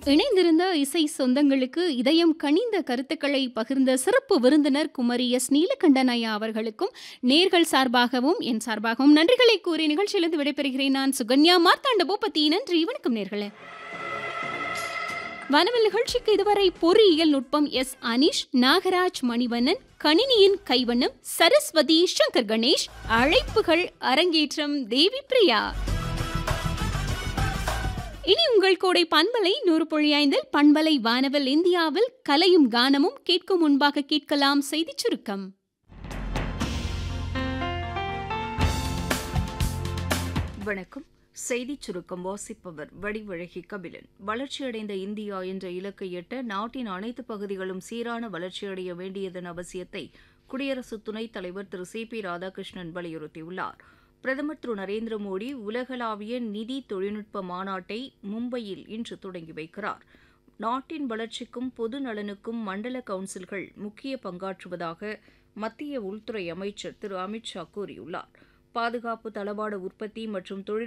இணைந்திருந்த இசை சொந்தங்களுக்கு இதயம் கனிந்த கருத்துக்களை பகிர்ந்த சிறப்பு விருந்தினர் குமரி எஸ் நீலகண்டன் ஐயா அவர்களுக்கும் நேர்கள் சார்பாகவும் என் சார்பாகவும் நன்றிகளை கூறி நிகழ்ச்சியிலிருந்து விடைபெறுகிறேன் நான் சுகன்யா மார்த்தாண்ட பூபதி நன்றி வணக்கம் நேர்களே வனவில் நிகழ்ச்சிக்கு இதுவரை பொறியியல் நுட்பம் எஸ் அனிஷ் நாகராஜ் மணிவண்ணன் கணினியின் கைவண்ணம் சரஸ்வதி சங்கர் கணேஷ் அழைப்புகள் அரங்கேற்றம் தேவி பிரியா இனி உங்கள் கோடை பண்பலை நூறு புள்ளி ஐந்தில் பண்பலை வானவல் இந்தியாவில் கலையும் கானமும் கேட்கும் முன்பாக கேட்கலாம் செய்திச் சுருக்கம் வணக்கம் செய்திச் சுருக்கம் வாசிப்பவர் வடிவழகி கபிலன் வளர்ச்சியடைந்த இந்தியா என்ற இலக்கை எட்ட நாட்டின் அனைத்து பகுதிகளும் சீரான வளர்ச்சியடைய வேண்டியதன் அவசியத்தை குடியரசு துணைத் தலைவர் திரு சி பி ராதாகிருஷ்ணன் வலியுறுத்தியுள்ளார் பிரதமர் திரு நரேந்திர மோடி உலகளாவிய நிதி தொழில்நுட்ப மாநாட்டை மும்பையில் இன்று தொடங்கி வைக்கிறார் நாட்டின் வளர்ச்சிக்கும் பொது நலனுக்கும் மண்டல கவுன்சில்கள் முக்கிய பங்காற்றுவதாக மத்திய உள்துறை அமைச்சர் திரு அமித் ஷா கூறியுள்ளார் பாதுகாப்பு தளவாட உற்பத்தி மற்றும் தொழில்